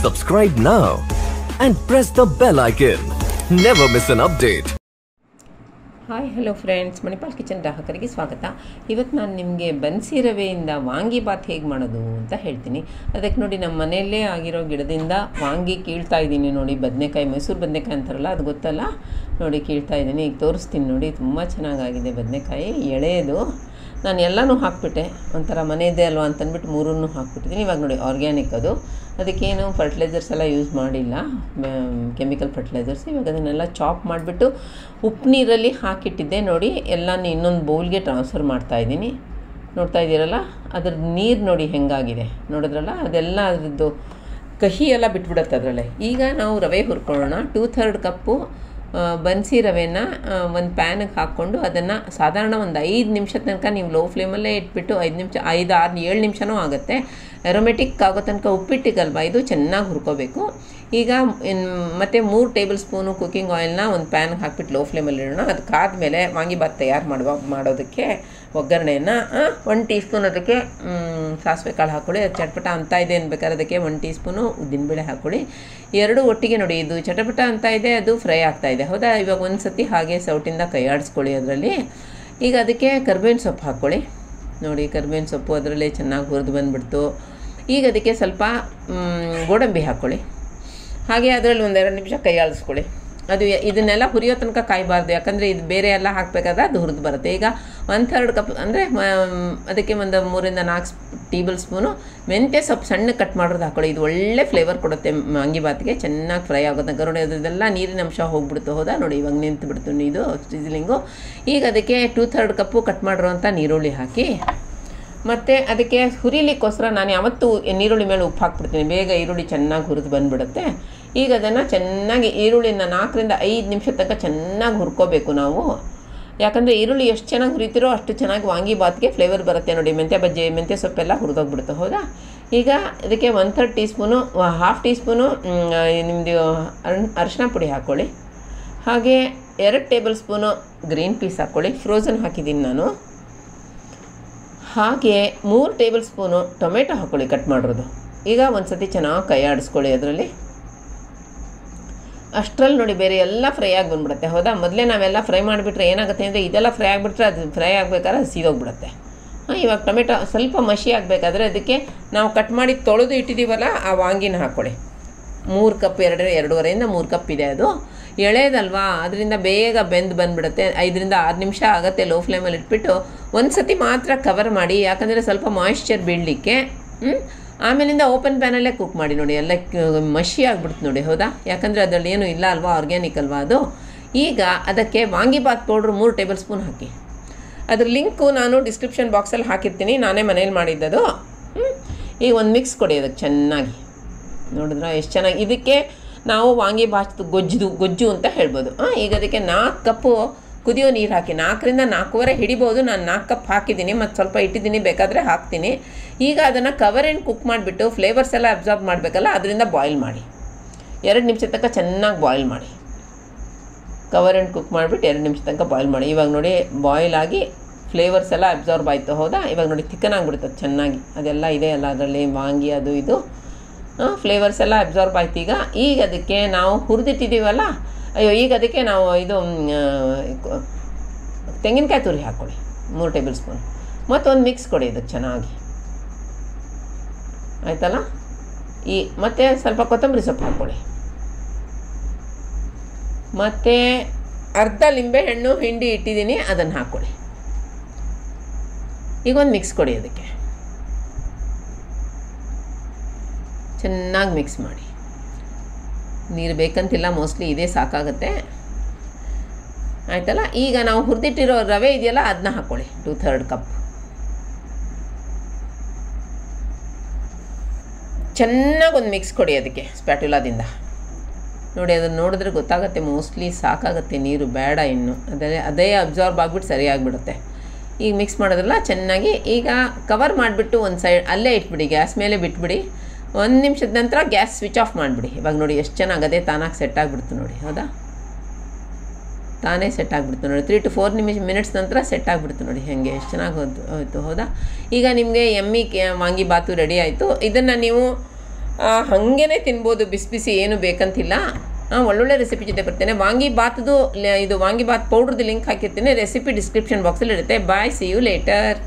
Subscribe now and press the bell icon. Never miss an update. Hi hello friends Manipal kitchen ಗ್ರಾಹಕರಿಗೆ ಸ್ವಾಗತ ಇವತ್ತು ನಾನು ನಿಮಗೆ ಬನ್ಸಿ ರವೆಯಿಂದ ವಾಂಗಿ ಬಾತ್ ಹೇಗೆ ಮಾಡೋದು ಅಂತ ಹೇಳ್ತೀನಿ ಅದಕ್ಕೆ ನೋಡಿ ನಮ್ಮ ಮನೆಯಲ್ಲೇ ಆಗಿರೋ ಗಿಡದಿಂದ ವಾಂಗಿ ಕೀಳ್ತಾ ಇದ್ದೀನಿ ನೋಡಿ ಬದನೆಕಾಯಿ ಮೈಸೂರು ಬದನೆಕಾಯಿ ಅಂತಾರಲ್ಲ ಅದು ಗೊತ್ತಲ್ಲ ನೋಡಿ ಕೀಳ್ತಾ ಇದ್ದೀನಿ ಈಗ ತೋರಿಸ್ತೀನಿ ನೋಡಿ ತುಂಬ ಚೆನ್ನಾಗಾಗಿದೆ ಬದನೆಕಾಯಿ ಎಳೆಯದು ನಾನು ಎಲ್ಲನೂ ಹಾಕ್ಬಿಟ್ಟೆ ಒಂಥರ ಮನೆಯದೇ ಅಲ್ವಾ ಅಂತಂದ್ಬಿಟ್ಟು ಮೂರನ್ನು ಹಾಕ್ಬಿಟ್ಟಿದ್ದೀನಿ ಇವಾಗ ನೋಡಿ ಆರ್ಗ್ಯಾನಿಕ್ ಅದು ಅದಕ್ಕೇನು ಫರ್ಟಿಲೈಸರ್ಸ್ ಎಲ್ಲ ಯೂಸ್ ಮಾಡಿಲ್ಲ ಕೆಮಿಕಲ್ ಫರ್ಟಿಲೈಸರ್ಸ್ ಇವಾಗ ಅದನ್ನೆಲ್ಲ ಚಾಪ್ ಮಾಡಿಬಿಟ್ಟು ಉಪ್ಪು ನೀರಲ್ಲಿ ಹಾಕಿಟ್ಟಿದ್ದೆ ನೋಡಿ ಎಲ್ಲನೂ ಇನ್ನೊಂದು ಬೌಲ್ಗೆ ಟ್ರಾನ್ಸ್ಫರ್ ಮಾಡ್ತಾಯಿದ್ದೀನಿ ನೋಡ್ತಾ ಇದ್ದೀರಲ್ಲ ಅದ್ರ ನೀರು ನೋಡಿ ಹೆಂಗಾಗಿದೆ ನೋಡಿದ್ರಲ್ಲ ಅದೆಲ್ಲ ಅದ್ರದ್ದು ಕಹಿ ಎಲ್ಲ ಬಿಟ್ಬಿಡುತ್ತೆ ಅದರಲ್ಲೇ ಈಗ ನಾವು ರವೆ ಹುರ್ಕೊಳ್ಳೋಣ ಟೂ ಥರ್ಡ್ ಕಪ್ಪು ಆ, ಬನ್ಸಿ ರವೆನ ಒಂದು ಪ್ಯಾನಿಗೆ ಹಾಕ್ಕೊಂಡು ಅದನ್ನು ಸಾಧಾರಣ ಒಂದು ಐದು ನಿಮಿಷ ತನಕ ನೀವು ಲೋ ಫ್ಲೇಮಲ್ಲೇ ಇಟ್ಬಿಟ್ಟು ಐದು ನಿಮಿಷ ಐದು ಆರು ಏಳು ನಿಮಿಷನೂ ಆಗುತ್ತೆ ಅರೋಮೆಟಿಕ್ ಆಗೋ ತನಕ ಉಪ್ಪಿಟ್ಟಿಗಲ್ವಾ ಇದು ಚೆನ್ನಾಗಿ ಹುರ್ಕೋಬೇಕು ಈಗ ಇನ್ ಮತ್ತೆ ಮೂರು ಟೇಬಲ್ ಸ್ಪೂನು ಕುಕ್ಕಿಂಗ್ ಆಯಿಲ್ನ ಒಂದು ಪ್ಯಾನ್ಗೆ ಹಾಕ್ಬಿಟ್ಟು ಲೋ ಫ್ಲೇಮಲ್ಲಿ ಇಡೋಣ ಅದಕ್ಕಾದಮೇಲೆ ವಾಂಗಿಬಾತ್ ತಯಾರು ಮಾಡುವ ಮಾಡೋದಕ್ಕೆ ಒಗ್ಗರಣೆಯನ್ನು ಒನ್ ಟೀ ಸ್ಪೂನ್ ಅದಕ್ಕೆ ಮ್, ಸಾಸಿವೆ ಕಾಳು ಹಾಕ್ಕೊಳ್ಳಿ ಅದು ಚಟ್ಪಟ ಅಂತ ಇದೆ ಅನ್ಬೇಕಾದ್ರೆ ಅದಕ್ಕೆ ಒನ್ ಟೀ ಸ್ಪೂನು ಉದ್ದಿನಬೇಳೆ ಹಾಕ್ಕೊಳ್ಳಿ ಎರಡು ಒಟ್ಟಿಗೆ ನೋಡಿ ಇದು ಚಟಪಟ ಅಂತ ಇದೆ ಅದು ಫ್ರೈ ಆಗ್ತಾ ಇದೆ ಹೌದಾ ಇವಾಗ ಒಂದು ಸತಿ ಹಾಗೆ ಸೌಟಿಂದ ಕೈ ಆಡಿಸ್ಕೊಳ್ಳಿ ಅದರಲ್ಲಿ ಈಗ ಅದಕ್ಕೆ ಕರ್ಬೇವಿನ ಸೊಪ್ಪು ಹಾಕ್ಕೊಳ್ಳಿ ನೋಡಿ ಕರ್ಬೇವಿನ ಸೊಪ್ಪು ಅದರಲ್ಲೇ ಚೆನ್ನಾಗಿ ಹುರಿದು ಬಂದುಬಿಡ್ತು ಈಗ ಅದಕ್ಕೆ ಸ್ವಲ್ಪ ಮ್, ಗೋಡಂಬಿ ಹಾಕ್ಕೊಳ್ಳಿ ಹಾಗೆ ಅದರಲ್ಲಿ ಒಂದೆರಡು ನಿಮಿಷ ಕೈ ಆಳಿಸ್ಕೊಳ್ಳಿ ಅದು ಯ- ಇದನ್ನೆಲ್ಲ ಹುರಿಯೋ ತನಕ ಕಾಯಬಾರ್ದು ಯಾಕಂದರೆ ಇದು ಬೇರೆ ಎಲ್ಲ ಹಾಕಬೇಕಾದ್ರೆ ಅದು ಹುರಿದು ಬರುತ್ತೆ ಈಗ ಒನ್ ಥರ್ಡ್ ಕಪ್ ಅಂದರೆ ಅದಕ್ಕೆ ಒಂದು ಮೂರಿಂದ ನಾಲ್ಕು ಟೇಬಲ್ ಸ್ಪೂನು ಮೆಂತ್ಯ ಸೊಪ್ಪು ಸಣ್ಣ ಕಟ್ ಮಾಡೋದು ಹಾಕೊಳ್ಳಿ ಇದು ಒಳ್ಳೆ ಫ್ಲೇವರ್ ಕೊಡುತ್ತೆ ವಾಂಗಿಬಾತ್ಗೆ ಚೆನ್ನಾಗಿ ಫ್ರೈ ಆಗುತ್ತೆ ನೋಡಿ ಅದೆಲ್ಲ ನೀರಿನ ಅಂಶ ಹೋಗ್ಬಿಡ್ತು ಹೌದಾ ನೋಡಿ ಇವಾಗ ನಿಂತು ಬಿಡ್ತು ಇದು ಸಿಝಲಿಂಗು ಈಗ ಅದಕ್ಕೆ ಟೂ ಥರ್ಡ್ ಕಪ್ಪು ಕಟ್ ಮಾಡಿರೋಂಥ ನೀರುಳ್ಳಿ ಹಾಕಿ ಮತ್ತು ಅದಕ್ಕೆ ಹುರಿಲಿಕ್ಕೋಸ್ಕರ ನಾನು ಯಾವತ್ತೂ ನೀರುಳ್ಳಿ ಮೇಲೆ ಉಪ್ಪು ಹಾಕ್ಬಿಡ್ತೀನಿ ಬೇಗ ಈರುಳ್ಳಿ ಚೆನ್ನಾಗಿ ಹುರಿದು ಬಂದುಬಿಡುತ್ತೆ ಈಗ ಅದನ್ನು ಚೆನ್ನಾಗಿ ಈರುಳ್ಳಿನ ನಾಲ್ಕರಿಂದ ಐದು ನಿಮಿಷ ತನಕ ಚೆನ್ನಾಗಿ ಹುರ್ಕೋಬೇಕು ನಾವು ಯಾಕಂದರೆ ಈರುಳ್ಳಿ ಎಷ್ಟು ಚೆನ್ನಾಗಿ ಹುರಿತೀರೋ ಅಷ್ಟು ಚೆನ್ನಾಗಿ ವಾಂಗಿಬಾತ್ಗೆ ಫ್ಲೇವರ್ ಬರುತ್ತೆ ನೋಡಿ ಮೆಂತ್ಯ ಬಜ್ಜಿ ಮೆಂತ್ಯ ಸೊಪ್ಪೆಲ್ಲ ಹುರಿದೋಗ್ಬಿಡುತ್ತೆ ಹೌದಾ ಈಗ ಇದಕ್ಕೆ one third teaspoon half teaspoon ನಿಮ್ಮದು ಅರಿಶಿನ ಪುಡಿ ಹಾಕ್ಕೊಳ್ಳಿ ಹಾಗೆ ಎರಡು ಟೇಬಲ್ ಸ್ಪೂನು ಗ್ರೀನ್ ಪೀಸ್ ಹಾಕ್ಕೊಳ್ಳಿ ಫ್ರೋಝನ್ ಹಾಕಿದ್ದೀನಿ ನಾನು ಹಾಗೆ ಮೂರು ಟೇಬಲ್ ಸ್ಪೂನು ಟೊಮೆಟೊ ಹಾಕ್ಕೊಳ್ಳಿ ಕಟ್ ಮಾಡಿರೋದು ಈಗ ಒಂದು ಸತಿ ಚೆನ್ನಾಗಿ ಕೈ ಆಡಿಸ್ಕೊಳ್ಳಿ ಅದರಲ್ಲಿ ಅಷ್ಟರಲ್ಲಿ ನೋಡಿ ಬೇರೆ ಎಲ್ಲ ಫ್ರೈ ಆಗಿ ಬಂದ್ಬಿಡುತ್ತೆ ಹೌದಾ ಮೊದಲೇ ನಾವೆಲ್ಲ ಫ್ರೈ ಮಾಡಿಬಿಟ್ರೆ ಏನಾಗುತ್ತೆ ಅಂದರೆ ಇದೆಲ್ಲ ಫ್ರೈ ಆಗಿಬಿಟ್ರೆ ಅದು ಫ್ರೈ ಆಗಬೇಕಾದ್ರೆ ಅದು ಸೀದೋಗ್ಬಿಡುತ್ತೆ ಹಾಂ ಇವಾಗ ಟೊಮೆಟೊ ಸ್ವಲ್ಪ ಮಸಿ ಆಗಬೇಕಾದ್ರೆ ಅದಕ್ಕೆ ನಾವು ಕಟ್ ಮಾಡಿ ತೊಳೆದು ಇಟ್ಟಿದ್ದೀವಲ್ಲ ಆ ವಾಂಗಿನ ಹಾಕ್ಕೊಳ್ಳಿ ಮೂರು ಕಪ್ ಎರಡು ಎರಡೂವರೆಯಿಂದ ಮೂರು ಕಪ್ ಇದೆ ಅದು ಎಳೆದಲ್ವಾ ಅದರಿಂದ ಬೇಗ ಬೆಂದು ಬಂದುಬಿಡುತ್ತೆ ಐದರಿಂದ ಆರು ನಿಮಿಷ ಆಗುತ್ತೆ ಲೋ ಫ್ಲೇಮಲ್ಲಿ ಇಟ್ಬಿಟ್ಟು ಒಂದು ಸತಿ ಮಾತ್ರ ಕವರ್ ಮಾಡಿ ಯಾಕಂದರೆ ಸ್ವಲ್ಪ ಮಾಯಿಶ್ಚರ್ ಬೀಳಲಿಕ್ಕೆ ಆಮೇಲಿಂದ ಓಪನ್ ಪ್ಯಾನಲ್ಲೇ ಕುಕ್ ಮಾಡಿ ನೋಡಿ ಎಲ್ಲ ಕ- ಮಷಿ ಆಗ್ಬಿಡ್ತು ನೋಡಿ ಹೌದಾ ಯಾಕಂದರೆ ಅದರಲ್ಲಿ ಏನು ಇಲ್ಲ ಅಲ್ವಾ ಆರ್ಗ್ಯಾನಿಕ್ ಅಲ್ವಾ ಅದು ಈಗ ಅದಕ್ಕೆ ವಾಂಗಿಬಾತ್ ಪೌಡ್ರ್ ಮೂರು ಟೇಬಲ್ ಸ್ಪೂನ್ ಹಾಕಿ ಅದ್ರ ಲಿಂಕು ನಾನು ಡಿಸ್ಕ್ರಿಪ್ಷನ್ ಬಾಕ್ಸಲ್ಲಿ ಹಾಕಿರ್ತೀನಿ ನಾನೇ ಮನೇಲಿ ಮಾಡಿದ್ದದು ಹ್ಮ್? ಈಗ ಒಂದು ಮಿಕ್ಸ್ ಕೊಡಿ ಅದಕ್ಕೆ ಚೆನ್ನಾಗಿ ನೋಡಿದ್ರ ಎಷ್ಟು ಚೆನ್ನಾಗಿ ಇದಕ್ಕೆ ನಾವು ವಾಂಗಿಬಾತ್ ಗೊಜ್ಜು ಗೊಜ್ಜು ಅಂತ ಹೇಳ್ಬೋದು ಹಾಂ ಈಗ ಅದಕ್ಕೆ ನಾಲ್ಕು ಕಪ್ಪು ಕುದಿಯೋ ನೀರು ಹಾಕಿ ನಾಲ್ಕರಿಂದ ನಾಲ್ಕೂವರೆ ಹಿಡಿಬೋದು ನಾನು ನಾಲ್ಕು ಕಪ್ ಹಾಕಿದ್ದೀನಿ ಮತ್ತು ಸ್ವಲ್ಪ ಇಟ್ಟಿದ್ದೀನಿ ಬೇಕಾದರೆ ಹಾಕ್ತೀನಿ ಈಗ ಅದನ್ನು ಕವರ್ ಆ್ಯಂಡ್ ಕುಕ್ ಮಾಡಿಬಿಟ್ಟು ಫ್ಲೇವರ್ಸ್ ಎಲ್ಲ ಅಬ್ಸಾರ್ಬ್ ಮಾಡಬೇಕಲ್ಲ ಅದರಿಂದ ಬಾಯ್ಲ್ ಮಾಡಿ ಎರಡು ನಿಮಿಷ ತನಕ ಚೆನ್ನಾಗಿ ಬಾಯ್ಲ್ ಮಾಡಿ ಕವರ್ ಆ್ಯಂಡ್ ಕುಕ್ ಮಾಡಿಬಿಟ್ಟು ಎರಡು ನಿಮಿಷ ತನಕ ಬಾಯ್ಲ್ ಮಾಡಿ ಇವಾಗ ನೋಡಿ ಬಾಯ್ಲ್ ಆಗಿ ಫ್ಲೇವರ್ಸ್ ಎಲ್ಲ ಅಬ್ಸಾರ್ಬ್ ಆಯಿತು ಹೌದಾ ಇವಾಗ ನೋಡಿ ಥಿಕ್ಕನ್ ಆಗಿಬಿಡುತ್ತೆ ಚೆನ್ನಾಗಿ ಅದೆಲ್ಲ ಇದೆ ಅಲ್ಲ ಅದರಲ್ಲಿ ವಾಂಗಿ ಅದು ಇದು ಫ್ಲೇವರ್ಸ್ ಎಲ್ಲ ಅಬ್ಸಾರ್ಬ್ ಆಯ್ತು ಈಗ ಈಗ ಅದಕ್ಕೆ ನಾವು ಹುರಿದಿಟ್ಟಿದ್ದೀವಲ್ಲ ಅಯ್ಯೋ ಈಗ ಅದಕ್ಕೆ ನಾವು ಇದು ಮ್, ಆ, ಕ- ತೆಂಗಿನಕಾಯಿ ತುರಿ ಹಾಕ್ಕೊಳ್ಳಿ ಮೂರು ಟೇಬಲ್ ಸ್ಪೂನ್ ಮತ್ತೊಂದು ಮಿಕ್ಸ್ ಕೊಡಿ ಇದಕ್ಕೆ ಚೆನ್ನಾಗಿ ಆಯ್ತಲ್ಲ ಈ ಮತ್ತು ಸ್ವಲ್ಪ ಕೊತ್ತಂಬರಿ ಸೊಪ್ಪು ಹಾಕ್ಕೊಳ್ಳಿ ಮತ್ತು ಅರ್ಧ ಲಿಂಬೆಹಣ್ಣು ಹಿಂಡಿ ಇಟ್ಟಿದ್ದೀನಿ ಅದನ್ನು ಹಾಕ್ಕೊಳ್ಳಿ ಈಗ ಒಂದು ಮಿಕ್ಸ್ ಕೊಡಿ ಅದಕ್ಕೆ ಚೆನ್ನಾಗಿ ಮಿಕ್ಸ್ ಮಾಡಿ ನೀರು ಬೇಕಂತಿಲ್ಲ ಮೋಸ್ಟ್ಲಿ ಇದೇ ಸಾಕಾಗುತ್ತೆ ಆಯ್ತಲ್ಲ ಈಗ ನಾವು ಹುರಿದಿಟ್ಟಿರೋ ರವೆ ಇದೆಯಲ್ಲ ಅದನ್ನ ಹಾಕ್ಕೊಳ್ಳಿ ಟೂ ಥರ್ಡ್ ಕಪ್ ಚೆನ್ನಾಗಿ ಒಂದು ಮಿಕ್ಸ್ ಕೊಡಿ ಅದಕ್ಕೆ ಸ್ಪ್ಯಾಟುಲಾದಿಂದ ನೋಡಿ ಅದನ್ನು ನೋಡಿದ್ರೆ ಗೊತ್ತಾಗುತ್ತೆ ಮೋಸ್ಟ್ಲಿ ಸಾಕಾಗುತ್ತೆ ನೀರು ಬೇಡ ಇನ್ನು ಅದೇ ಅದೇ ಅಬ್ಸಾರ್ಬ್ ಆಗಿಬಿಟ್ಟು ಸರಿಯಾಗಿಬಿಡುತ್ತೆ ಈಗ ಮಿಕ್ಸ್ ಮಾಡೋದ್ರಲ್ಲ ಚೆನ್ನಾಗಿ ಈಗ ಕವರ್ ಮಾಡಿಬಿಟ್ಟು ಒಂದು ಸೈಡ್ ಅಲ್ಲೇ ಇಟ್ಬಿಡಿ ಗ್ಯಾಸ್ ಮೇಲೆ ಬಿಟ್ಬಿಡಿ ಒಂದು ನಿಮಿಷದ ನಂತರ ಗ್ಯಾಸ್ ಸ್ವಿಚ್ ಆಫ್ ಮಾಡಿಬಿಡಿ ಇವಾಗ ನೋಡಿ ಎಷ್ಟು ಚೆನ್ನಾಗಿ ಅದೇ ತಾನಾಗಿ ಸೆಟ್ ಆಗಿಬಿಡ್ತು ನೋಡಿ ಹೌದಾ ತಾನೇ ಸೆಟ್ ಆಗಿಬಿಡ್ತು ನೋಡಿ ತ್ರೀ ಟು ಫೋರ್ ನಿಮಿಷ ಮಿನಿಟ್ಸ್ ನಂತರ ಸೆಟ್ ಆಗಿಬಿಡ್ತು ನೋಡಿ ಹೇಗೆ ಎಷ್ಟು ಚೆನ್ನಾಗಿ ಹೋಯ್ತು ಹೋಯ್ತು ಹೌದಾ ಈಗ ನಿಮಗೆ ಎಮ್ಮಿ ಕೆ ವಾಂಗಿ ಬಾತು ರೆಡಿ ಆಯಿತು ಇದನ್ನು ನೀವು ಹಾಗೇ ತಿನ್ಬೋದು ಬಿಸಿ ಬಿಸಿ ಏನು ಬೇಕಂತಿಲ್ಲ ಆ, ಒಳ್ಳೊಳ್ಳೆ ರೆಸಿಪಿ ಜೊತೆ ಬರ್ತೇನೆ ವಾಂಗಿ ಬಾತ್ದು ಲ- ಇದು ವಾಂಗಿ ಬಾತ್ ಪೌಡ್ರದ್ದು ಲಿಂಕ್ ಹಾಕಿರ್ತೀನಿ ರೆಸಿಪಿ ಡಿಸ್ಕ್ರಿಪ್ಷನ್ ಬಾಕ್ಸಲ್ಲಿ ಇರುತ್ತೆ ಬಾಯ್ ಸಿ ಯು ಲೇಟರ್